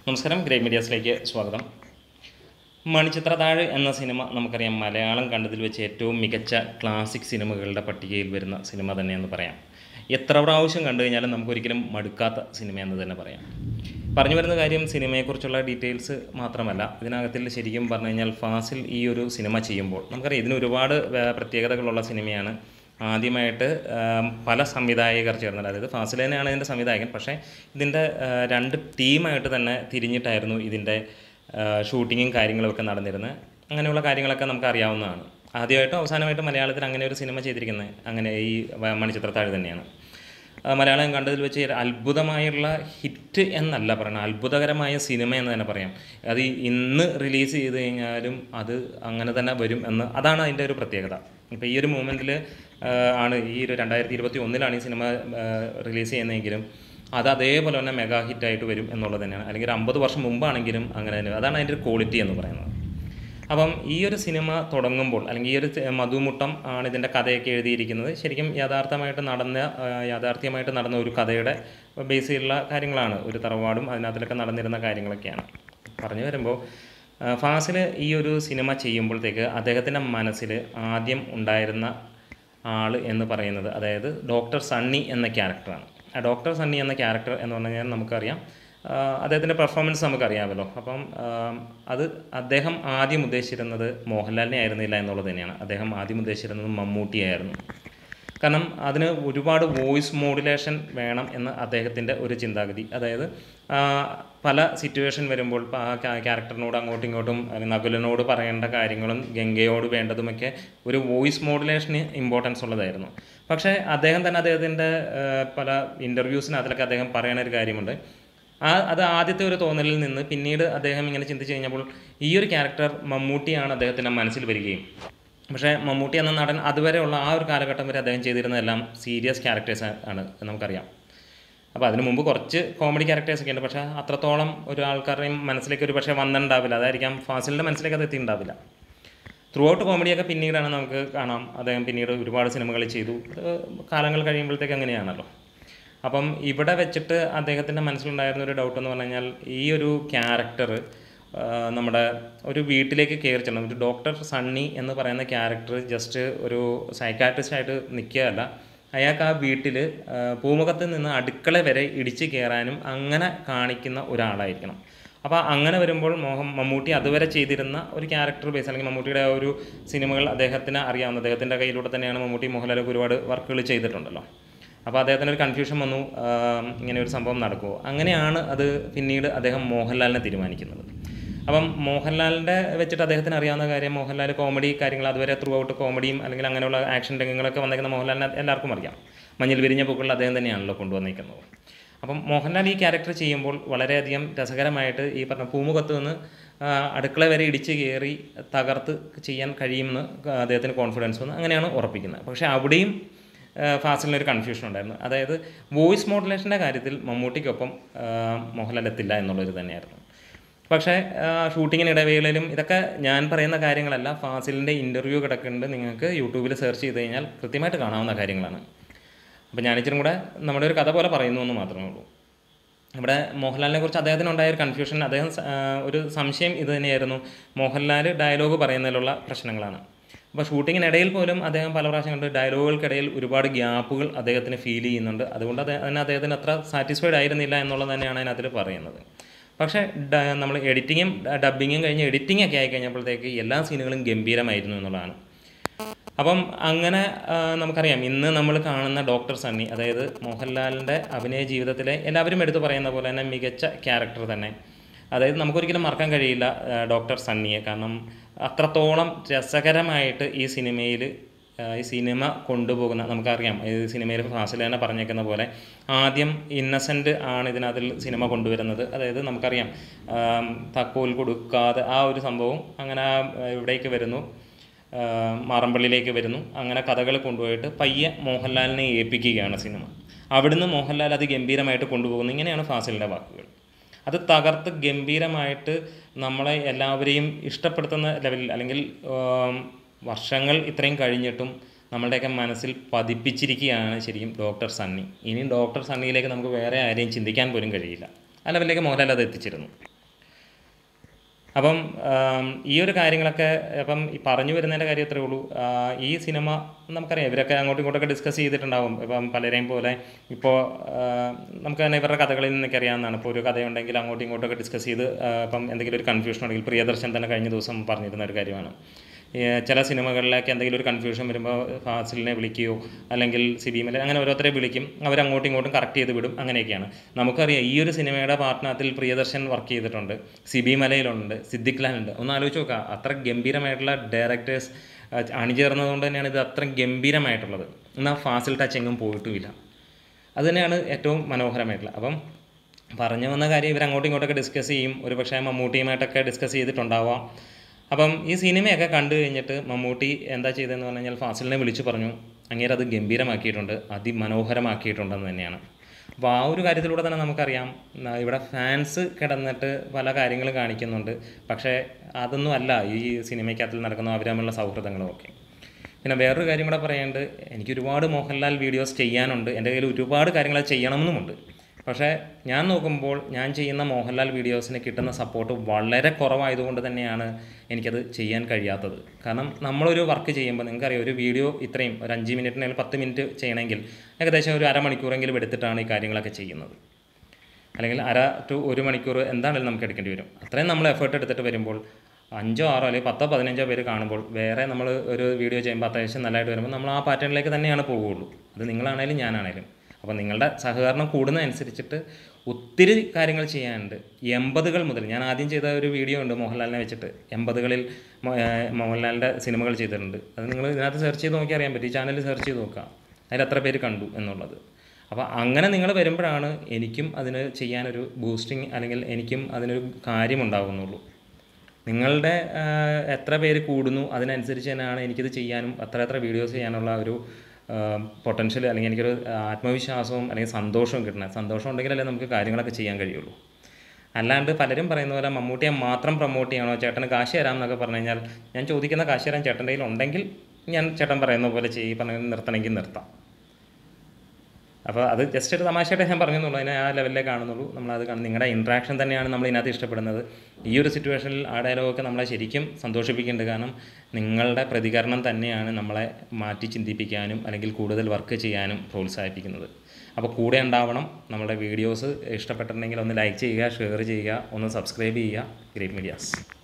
നമസ്കാരം ഗ്രേ മീഡിയാസിലേക്ക് സ്വാഗതം മണിച്ചിത്രത്താഴ് എന്ന സിനിമ നമുക്കറിയാം മലയാളം കണ്ടതിൽ വെച്ച് ഏറ്റവും മികച്ച ക്ലാസിക് സിനിമകളുടെ പട്ടികയിൽ വരുന്ന സിനിമ തന്നെയെന്ന് പറയാം എത്ര പ്രാവശ്യം കണ്ടു കഴിഞ്ഞാലും നമുക്കൊരിക്കലും മടുക്കാത്ത സിനിമയെന്ന് തന്നെ പറയാം പറഞ്ഞു വരുന്ന കാര്യം സിനിമയെക്കുറിച്ചുള്ള ഡീറ്റെയിൽസ് മാത്രമല്ല ഇതിനകത്തിൽ ശരിക്കും പറഞ്ഞു കഴിഞ്ഞാൽ ഫാസിൽ ഈ ഒരു സിനിമ ചെയ്യുമ്പോൾ നമുക്കറിയാം ഇതിന് ഒരുപാട് വേ- പ്രത്യേകതകളുള്ള സിനിമയാണ് ആദ്യമായിട്ട് ആം, പല സംവിധായകർ ചേർന്നത് അതായത് ഫാസിൽ തന്നെയാണ് ഇതിൻ്റെ സംവിധായകൻ പക്ഷേ ഇതിൻ്റെ ആ, രണ്ട് ടീമായിട്ട് തന്നെ തിരിഞ്ഞിട്ടായിരുന്നു ഇതിൻ്റെ ആ, ഷൂട്ടിങ്ങും കാര്യങ്ങളും ഒക്കെ നടന്നിരുന്നത് അങ്ങനെയുള്ള കാര്യങ്ങളൊക്കെ നമുക്ക് അറിയാവുന്നതാണ് ആദ്യമായിട്ടും അവസാനമായിട്ടും മലയാളത്തിൽ അങ്ങനെ ഒരു സിനിമ ചെയ്തിരിക്കുന്നത് അങ്ങനെ ഈ വ- മണിച്ചിത്രത്താഴ് തന്നെയാണ് ആ, മലയാളം കണ്ടതിൽ വെച്ച് ഒരു അത്ഭുതമായുള്ള ഹിറ്റ് എന്നല്ല പറയുന്നത് അത്ഭുതകരമായ സിനിമ എന്ന് തന്നെ പറയാം അത് ഈ ഇന്ന് റിലീസ് ചെയ്ത് കഴിഞ്ഞാലും അത് അങ്ങനെ തന്നെ വരും എന്ന് അതാണ് അതിൻ്റെ ഒരു പ്രത്യേകത ഇപ്പോൾ ഈ ഒരു മൂമെൻറ്റിൽ ആണ് ഈ ഒരു രണ്ടായിരത്തി ഇരുപത്തി ഒന്നിലാണ് ഈ സിനിമ റിലീസ് ചെയ്യുന്നതെങ്കിലും അത് അതേപോലെ തന്നെ മെഗാ ഹിറ്റായിട്ട് വരും എന്നുള്ളത് തന്നെയാണ് അല്ലെങ്കിൽ ഒരു അമ്പത് വർഷം മുമ്പാണെങ്കിലും അങ്ങനെ തന്നെ അതാണ് അതിൻ്റെ ഒരു ക്വാളിറ്റി എന്ന് പറയുന്നത് അപ്പം ഈ ഒരു സിനിമ തുടങ്ങുമ്പോൾ അല്ലെങ്കിൽ ഈ ഒരു തി- മധുമുട്ടം ആണ് ഇതിൻ്റെ കഥയൊക്കെ എഴുതിയിരിക്കുന്നത് ശരിക്കും യഥാർത്ഥമായിട്ട് നടന്ന ആ, യാഥാർത്ഥ്യമായിട്ട് നടന്ന ഒരു കഥയുടെ ബേസ് ചെയ്തുള്ള കാര്യങ്ങളാണ് ഒരു തറവാടും അതിനകത്തിലൊക്കെ നടന്നിരുന്ന കാര്യങ്ങളൊക്കെയാണ് പറഞ്ഞു വരുമ്പോൾ ഫാസിൽ ഈ ഒരു സിനിമ ചെയ്യുമ്പോഴത്തേക്ക് അദ്ദേഹത്തിൻ്റെ മനസ്സിൽ ആദ്യം ഉണ്ടായിരുന്ന ആൾ എന്ന് പറയുന്നത് അതായത് ഡോക്ടർ സണ്ണി എന്ന ക്യാരക്ടറാണ് ആ ഡോക്ടർ സണ്ണി എന്ന ക്യാരക്ടർ എന്ന് പറഞ്ഞു കഴിഞ്ഞാൽ നമുക്കറിയാം ആ, അദ്ദേഹത്തിൻ്റെ പെർഫോമൻസ് നമുക്കറിയാമല്ലോ അപ്പം ആ, അത് അദ്ദേഹം ആദ്യം ഉദ്ദേശിച്ചിരുന്നത് മോഹൻലാലിനെ ആയിരുന്നില്ല എന്നുള്ളത് തന്നെയാണ് അദ്ദേഹം ആദ്യം ഉദ്ദേശിച്ചിരുന്നത് മമ്മൂട്ടിയായിരുന്നു കാരണം അതിന് ഒരുപാട് വോയിസ് മോഡുലേഷൻ വേണം എന്ന് അദ്ദേഹത്തിൻ്റെ ഒരു ചിന്താഗതി അതായത് ആ, പല സിറ്റുവേഷൻ വരുമ്പോൾ ഇപ്പോൾ ആ ക്യാ- ക്യാരക്ടറിനോട് അങ്ങോട്ടും ഇങ്ങോട്ടും അല്ലെങ്കിൽ നകുലനോട് പറയേണ്ട കാര്യങ്ങളും ഗംഗയോട് വേണ്ടതുമൊക്കെ ഒരു വോയിസ് മോഡുലേഷന് ഇമ്പോർട്ടൻസ് ഉള്ളതായിരുന്നു പക്ഷേ അദ്ദേഹം തന്നെ അദ്ദേഹത്തിൻ്റെ ആ, പല ഇൻ്റർവ്യൂസിന് അതിലൊക്കെ അദ്ദേഹം പറയുന്ന ഒരു കാര്യമുണ്ട് ആ അത് ആദ്യത്തെ ഒരു തോന്നലിൽ നിന്ന് പിന്നീട് അദ്ദേഹം ഇങ്ങനെ ചിന്തിച്ച് കഴിഞ്ഞപ്പോൾ ഈ ഒരു ക്യാരക്ടർ മമ്മൂട്ടിയാണ് അദ്ദേഹത്തിൻ്റെ മനസ്സിൽ വരികയും പക്ഷേ മമ്മൂട്ടി എന്ന നടൻ അതുവരെയുള്ള ആ ഒരു കാലഘട്ടം വരെ അദ്ദേഹം ചെയ്തിരുന്നതെല്ലാം സീരിയസ് ക്യാരക്ടേഴ്സ് ആണ് എന്ന് നമുക്കറിയാം അപ്പോൾ അതിനു മുമ്പ് കുറച്ച് കോമഡി ക്യാരക്ടേഴ്സ് ഒക്കെ ഉണ്ട് പക്ഷേ അത്രത്തോളം ഒരു ആൾക്കാരുടെയും മനസ്സിലേക്ക് ഒരു പക്ഷേ വന്നിട്ടുണ്ടാവില്ല അതായിരിക്കാം ഫാസിലിൻ്റെ മനസ്സിലേക്ക് അത് എത്തിയിട്ടുണ്ടാവില്ല ത്രൂ ഔട്ട് കോമഡിയൊക്കെ പിന്നീടാണ് നമുക്ക് കാണാം അദ്ദേഹം പിന്നീട് ഒരുപാട് സിനിമകൾ ചെയ്തു അത് കാലങ്ങൾ കഴിയുമ്പോഴത്തേക്ക് അങ്ങനെയാണല്ലോ അപ്പം ഇവിടെ വെച്ചിട്ട് അദ്ദേഹത്തിൻ്റെ മനസ്സിലുണ്ടായിരുന്ന ഒരു ഡൗട്ട് എന്ന് പറഞ്ഞു കഴിഞ്ഞാൽ ഈ ഒരു ക്യാരക്ടർ നമ്മുടെ ഒരു വീട്ടിലേക്ക് കയറി ചെല്ലണം ഒരു ഡോക്ടർ സണ്ണി എന്ന് പറയുന്ന ക്യാരക്ടർ ജസ്റ്റ് ഒരു സൈക്കാട്രിസ്റ്റ് ആയിട്ട് നിൽക്കുകയല്ല അയാൾക്ക് ആ വീട്ടിൽ പൂമുഖത്ത് നിന്ന് അടുക്കള വരെ ഇടിച്ച് കയറാനും അങ്ങനെ കാണിക്കുന്ന ഒരാളായിരിക്കണം അപ്പോൾ അങ്ങനെ വരുമ്പോൾ മോഹൻ മമ്മൂട്ടി അതുവരെ ചെയ്തിരുന്ന ഒരു ക്യാരക്ടർ ബേസ് അല്ലെങ്കിൽ മമ്മൂട്ടിയുടെ ആ ഒരു സിനിമകൾ അദ്ദേഹത്തിന് അറിയാവുന്ന അദ്ദേഹത്തിൻ്റെ കയ്യിലൂടെ തന്നെയാണ് മമ്മൂട്ടി മോഹൻലാലൊക്കെ ഒരുപാട് വർക്കുകൾ ചെയ്തിട്ടുണ്ടല്ലോ അപ്പോൾ അദ്ദേഹത്തിന് ഒരു കൺഫ്യൂഷൻ വന്നു ആം, ഇങ്ങനെ ഒരു സംഭവം നടക്കുമോ അങ്ങനെയാണ് അത് പിന്നീട് അദ്ദേഹം മോഹൻലാലിനെ തീരുമാനിക്കുന്നത് അപ്പം മോഹൻലാലിൻ്റെ വെച്ചിട്ട് അദ്ദേഹത്തിന് അറിയാവുന്ന കാര്യം മോഹൻലാൽ കോമഡി കാര്യങ്ങൾ അതുവരെ ത്രൂ ഔട്ട് കോമഡിയും അല്ലെങ്കിൽ അങ്ങനെയുള്ള ആക്ഷൻ രംഗങ്ങളൊക്കെ വന്നേക്കുന്ന മോഹൻലാലിനെ എല്ലാവർക്കും അറിയാം മഞ്ഞിൽ വിരിഞ്ഞ പൂക്കളിൽ അദ്ദേഹം തന്നെയാണല്ലോ കൊണ്ടുവന്നിരിക്കുന്നത് അപ്പം മോഹൻലാൽ ഈ ക്യാരക്ടർ ചെയ്യുമ്പോൾ വളരെയധികം രസകരമായിട്ട് ഈ പറഞ്ഞ പൂമുഖത്ത് നിന്ന് ആ, അടുക്കള വരെ ഇടിച്ച് കയറി തകർത്ത് ചെയ്യാൻ കഴിയുമെന്ന് അദ്ദേഹത്തിന് കോൺഫിഡൻസ് വന്ന് അങ്ങനെയാണ് ഉറപ്പിക്കുന്നത് പക്ഷേ അവിടെയും ഫാസിലിന് ഒരു കൺഫ്യൂഷൻ ഉണ്ടായിരുന്നു അതായത് വോയിസ് മോഡുലേഷൻ്റെ കാര്യത്തിൽ മമ്മൂട്ടിക്കൊപ്പം ആ, മോഹൻലാൽ എത്തില്ല എന്നുള്ളൊരു തന്നെയായിരുന്നു പക്ഷേ ഷൂട്ടിങ്ങിന് ഇടവേളയിലും ഇതൊക്കെ ഞാൻ പറയുന്ന കാര്യങ്ങളല്ല ഫാസിലിൻ്റെ ഇൻ്റർവ്യൂ കിടക്കുന്നുണ്ട് നിങ്ങൾക്ക് യൂട്യൂബിൽ സെർച്ച് ചെയ്ത് കഴിഞ്ഞാൽ കൃത്യമായിട്ട് കാണാവുന്ന കാര്യങ്ങളാണ് അപ്പോൾ ഞാനിച്ചിരും കൂടെ നമ്മുടെ ഒരു കഥ പോലെ പറയുന്നു എന്ന് മാത്രമേ ഉള്ളൂ ഇവിടെ മോഹൻലാലിനെ കുറിച്ച് അദ്ദേഹത്തിന് ഉണ്ടായ ഒരു കൺഫ്യൂഷൻ അദ്ദേഹം സ- ആ, ഒരു സംശയം ഇത് തന്നെയായിരുന്നു മോഹൻലാൽ ഡയലോഗ് പറയുന്നതിലുള്ള പ്രശ്നങ്ങളാണ് അപ്പോൾ ഷൂട്ടിങ്ങിനിടയിൽ പോലും അദ്ദേഹം പല പ്രാവശ്യം കണ്ട് ഡയലോഗുകൾക്കിടയിൽ ഒരുപാട് ഗ്യാപ്പുകൾ അദ്ദേഹത്തിന് ഫീൽ ചെയ്യുന്നുണ്ട് അതുകൊണ്ട് അത് അതിന് അദ്ദേഹത്തിന് അത്ര സാറ്റിസ്ഫൈഡ് ആയിരുന്നില്ല എന്നുള്ളത് തന്നെയാണ് അതിനകത്തിൽ പറയുന്നത് പക്ഷേ നമ്മൾ എഡിറ്റിങ്ങും ഡബിങ്ങും കഴിഞ്ഞ് എഡിറ്റിംഗ് ഒക്കെ ആയി കഴിഞ്ഞപ്പോഴത്തേക്ക് എല്ലാ സീനുകളും ഗംഭീരമായിരുന്നു എന്നുള്ളതാണ് അപ്പം അങ്ങനെ ആ, നമുക്കറിയാം ഇന്ന് നമ്മൾ കാണുന്ന ഡോക്ടർ സണ്ണി അതായത് മോഹൻലാലിൻ്റെ അഭിനയ ജീവിതത്തിലെ എല്ലാവരും എടുത്തു പറയുന്ന പോലെ തന്നെ മികച്ച ക്യാരക്ടർ തന്നെ അതായത് നമുക്കൊരിക്കലും മറക്കാൻ കഴിയില്ല ആ, ഡോക്ടർ സണ്ണിയെ കാരണം അത്രത്തോളം രസകരമായിട്ട് ഈ സിനിമയിൽ ഈ സിനിമ കൊണ്ടുപോകുന്ന നമുക്കറിയാം ഈ സിനിമയിൽ ഫാസിൽ തന്നെ പറഞ്ഞേക്കുന്ന പോലെ ആദ്യം ഇന്നസെൻ്റ് ആണ് ഇതിനകത്തിൽ സിനിമ കൊണ്ടുവരുന്നത് അതായത് നമുക്കറിയാം ആം, താക്കോൽ കൊടുക്കാതെ ആ ഒരു സംഭവം അങ്ങനെ ആ, ഇവിടേക്ക് വരുന്നു ആ, മാറമ്പള്ളിയിലേക്ക് വരുന്നു അങ്ങനെ കഥകൾ കൊണ്ടുപോയിട്ട് പയ്യെ മോഹൻലാലിനെ ഏൽപ്പിക്കുകയാണ് സിനിമ അവിടുന്ന് മോഹൻലാൽ അത് ഗംഭീരമായിട്ട് കൊണ്ടുപോകുന്നു ഇങ്ങനെയാണ് ഫാസിലിൻ്റെ വാക്കുകൾ അത് തകർത്ത് ഗംഭീരമായിട്ട് നമ്മളെ എല്ലാവരെയും ഇഷ്ടപ്പെടുത്തുന്ന ലെവലിൽ അല്ലെങ്കിൽ ആം, വർഷങ്ങൾ ഇത്രയും കഴിഞ്ഞിട്ടും നമ്മളുടെയൊക്കെ മനസ്സിൽ പതിപ്പിച്ചിരിക്കുകയാണ് ശരിക്കും ഡോക്ടർ സണ്ണി ഇനി ഡോക്ടർ സണ്ണിയിലേക്ക് നമുക്ക് വേറെ ആരെയും ചിന്തിക്കാൻ പോലും കഴിയില്ല ആ ലെവലിലേക്ക് മോഹൻലാൽ അത് എത്തിച്ചിരുന്നു അപ്പം ആം, ഈ ഒരു കാര്യങ്ങളൊക്കെ അപ്പം ഈ പറഞ്ഞു വരുന്നതിൻ്റെ കാര്യം അത്രേ ഉള്ളൂ ആ, ഈ സിനിമ നമുക്കറിയാം ഇവരൊക്കെ അങ്ങോട്ടും ഇങ്ങോട്ടൊക്കെ ഡിസ്കസ് ചെയ്തിട്ടുണ്ടാവും ഇപ്പം പലരെയും പോലെ ഇപ്പോൾ നമുക്ക് തന്നെ ഇവരുടെ കഥകളിൽ നിന്നൊക്കെ അറിയാവുന്നതാണ് ഇപ്പോൾ ഒരു കഥയുണ്ടെങ്കിൽ അങ്ങോട്ടും ഇങ്ങോട്ടൊക്കെ ഡിസ്കസ് ചെയ്ത് ആ, ഇപ്പം എന്തെങ്കിലും ഒരു കൺഫ്യൂഷൻ ഉണ്ടെങ്കിൽ പ്രിയദർശൻ തന്നെ കഴിഞ്ഞ ദിവസം പറഞ്ഞിരുന്ന ഒരു കാര്യമാണ് ഈ ചില സിനിമകളിലൊക്കെ എന്തെങ്കിലും ഒരു കൺഫ്യൂഷൻ വരുമ്പോൾ ഫാസിലിനെ വിളിക്കുകയോ അല്ലെങ്കിൽ സിബിമലെ അങ്ങനെ ഓരോരുത്തരെ വിളിക്കും അവർ അങ്ങോട്ടും ഇങ്ങോട്ടും കറക്റ്റ് ചെയ്ത് വിടും അങ്ങനെയൊക്കെയാണ് നമുക്കറിയാം ഈ ഒരു സിനിമയുടെ പാർട്ട്നത്തിൽ പ്രിയദർശൻ വർക്ക് ചെയ്തിട്ടുണ്ട് സിബി മലയിലുണ്ട് സിദ്ദിഖ് ലാലുണ്ട് ഒന്ന് ആലോചിച്ച് നോക്കുക അത്ര ഗംഭീരമായിട്ടുള്ള ഡയറക്ടേഴ്സ് അണിചേർന്നതുകൊണ്ട് തന്നെയാണ് ഇത് അത്ര ഗംഭീരമായിട്ടുള്ളത് എന്നാൽ ഫാസിൽ ടച്ച് എങ്ങും പോയിട്ടുമില്ല അത് തന്നെയാണ് ഏറ്റവും മനോഹരമായിട്ടുള്ളത് അപ്പം പറഞ്ഞു വന്ന കാര്യം ഇവർ അങ്ങോട്ടും ഇങ്ങോട്ടൊക്കെ ഡിസ്കസ് ചെയ്യും ഒരു പക്ഷേ മമ്മൂട്ടിയുമായിട്ടൊക്കെ ഡിസ്കസ് ചെയ്തിട്ടുണ്ടാവാം അപ്പം ഈ സിനിമയൊക്കെ കണ്ടു കഴിഞ്ഞിട്ട് മമ്മൂട്ടി എന്താ ചെയ്തതെന്ന് പറഞ്ഞു കഴിഞ്ഞാൽ ഫാസിലിനെ വിളിച്ചു പറഞ്ഞു അങ്ങേര് അത് ഗംഭീരമാക്കിയിട്ടുണ്ട് അതിമനോഹരമാക്കിയിട്ടുണ്ടെന്ന് തന്നെയാണ് അപ്പോൾ ആ ഒരു കാര്യത്തിലൂടെ തന്നെ നമുക്കറിയാം ന- ഇവിടെ ഫാൻസ് കിടന്നിട്ട് പല കാര്യങ്ങളും കാണിക്കുന്നുണ്ട് പക്ഷേ അതൊന്നും അല്ല ഈ സിനിമയ്ക്കകത്തിൽ നടക്കുന്ന അവർ തമ്മിലുള്ള സൗഹൃദങ്ങളും ഒക്കെ പിന്നെ വേറൊരു കാര്യം കൂടെ പറയാനുണ്ട് എനിക്ക് ഒരുപാട് മോഹൻലാൽ വീഡിയോസ് ചെയ്യാനുണ്ട് എൻ്റെ കയ്യിൽ ഒരുപാട് കാര്യങ്ങൾ ചെയ്യണമെന്നുമുണ്ട് പക്ഷേ ഞാൻ നോക്കുമ്പോൾ ഞാൻ ചെയ്യുന്ന മോഹൻലാൽ വീഡിയോസിന് കിട്ടുന്ന സപ്പോർട്ട് വളരെ കുറവായതുകൊണ്ട് തന്നെയാണ് എനിക്കത് ചെയ്യാൻ കഴിയാത്തത് കാരണം നമ്മളൊരു വർക്ക് ചെയ്യുമ്പോൾ നിങ്ങൾക്കറിയാം ഒരു വീഡിയോ ഇത്രയും ഒരു അഞ്ച് മിനിറ്റിന് അല്ലെങ്കിൽ പത്ത് മിനിറ്റ് ചെയ്യണമെങ്കിൽ ഏകദേശം ഒരു അരമണിക്കൂറെങ്കിലും എടുത്തിട്ടാണ് ഈ കാര്യങ്ങളൊക്കെ ചെയ്യുന്നത് അല്ലെങ്കിൽ അര ടു ഒരു മണിക്കൂർ എന്താണെങ്കിലും നമുക്ക് എടുക്കേണ്ടി വരും അത്രയും നമ്മൾ എഫേർട്ട് എടുത്തിട്ട് വരുമ്പോൾ അഞ്ചോ ആറോ അല്ലെങ്കിൽ പത്തോ പതിനഞ്ചോ പേര് കാണുമ്പോൾ വേറെ നമ്മൾ ഒരു വീഡിയോ ചെയ്യുമ്പോൾ അത്യാവശ്യം നല്ലതായിട്ട് വരുമ്പോൾ നമ്മൾ ആ പാറ്റേണിലേക്ക് തന്നെയാണ് പോവുകയുള്ളൂ അത് നിങ്ങളാണേലും ഞാനാണേലും അപ്പോൾ നിങ്ങളുടെ സഹകരണം കൂടുന്നതനുസരിച്ചിട്ട് ഒത്തിരി കാര്യങ്ങൾ ചെയ്യാനുണ്ട് എൺപതുകൾ മുതൽ ഞാൻ ആദ്യം ചെയ്ത ഒരു വീഡിയോ ഉണ്ട് മോഹൻലാലിനെ വെച്ചിട്ട് എൺപതുകളിൽ മോ- ഏഹ് മോഹൻലാലിൻ്റെ സിനിമകൾ ചെയ്തിട്ടുണ്ട് അത് നിങ്ങൾ ഇതിനകത്ത് സെർച്ച് ചെയ്ത് നോക്കി അറിയാൻ പറ്റും ഈ ചാനലിൽ സെർച്ച് ചെയ്ത് നോക്കാം അതിൽ എത്ര പേര് കണ്ടു എന്നുള്ളത് അപ്പോൾ അങ്ങനെ നിങ്ങൾ വരുമ്പോഴാണ് എനിക്കും അതിന് ചെയ്യാനൊരു ബൂസ്റ്റിംഗ് അല്ലെങ്കിൽ എനിക്കും അതിനൊരു കാര്യമുണ്ടാകുന്നുള്ളൂ നിങ്ങളുടെ ആ, എത്ര പേര് കൂടുന്നു അതിനനുസരിച്ച് തന്നെയാണ് എനിക്കിത് ചെയ്യാനും അത്ര എത്ര വീഡിയോസ് ചെയ്യാനുള്ള ഒരു പൊട്ടൻഷ്യൽ അല്ലെങ്കിൽ എനിക്കൊരു ആത്മവിശ്വാസവും അല്ലെങ്കിൽ സന്തോഷവും കിട്ടണം സന്തോഷം ഉണ്ടെങ്കിലല്ലേ നമുക്ക് കാര്യങ്ങളൊക്കെ ചെയ്യാൻ കഴിയുള്ളൂ അല്ലാണ്ട് പലരും പറയുന്ന പോലെ മമ്മൂട്ടിയെ മാത്രം പ്രൊമോട്ട് ചെയ്യണോ ചേട്ടന് കാശ് തരാം എന്നൊക്കെ പറഞ്ഞു കഴിഞ്ഞാൽ ഞാൻ ചോദിക്കുന്ന കാശ് തരാൻ ചേട്ടൻ്റെ കയ്യിൽ ഉണ്ടെങ്കിൽ ഞാൻ ചേട്ടൻ പറയുന്ന പോലെ ചെയ്യും പറഞ്ഞ നിർത്തണമെങ്കിൽ നിർത്താം അപ്പോൾ അത് ജസ്റ്റ് ഒരു തമാശയായിട്ട് ഞാൻ പറഞ്ഞെന്നുള്ളൂ അതിനെ ആ ലെവലിലേ കാണുന്നുള്ളൂ നമ്മളത് കാണും നിങ്ങളുടെ ഇൻട്രാക്ഷൻ തന്നെയാണ് നമ്മൾ ഇതിനകത്ത് ഇഷ്ടപ്പെടുന്നത് ഈ ഒരു സിറ്റുവേഷനിൽ ആ ഡയലോഗൊക്കെ നമ്മളെ ശരിക്കും സന്തോഷിപ്പിക്കുന്നുണ്ട് കാരണം നിങ്ങളുടെ പ്രതികരണം തന്നെയാണ് നമ്മളെ മാറ്റി ചിന്തിപ്പിക്കാനും അല്ലെങ്കിൽ കൂടുതൽ വർക്ക് ചെയ്യാനും പ്രോത്സാഹിപ്പിക്കുന്നത് അപ്പോൾ കൂടെ ഉണ്ടാവണം നമ്മുടെ വീഡിയോസ് ഇഷ്ടപ്പെട്ടിട്ടുണ്ടെങ്കിൽ ഒന്ന് ലൈക്ക് ചെയ്യുക ഷെയർ ചെയ്യുക ഒന്ന് സബ്സ്ക്രൈബ് ചെയ്യുക ഗ്രേറ്റ് മീഡിയാസ്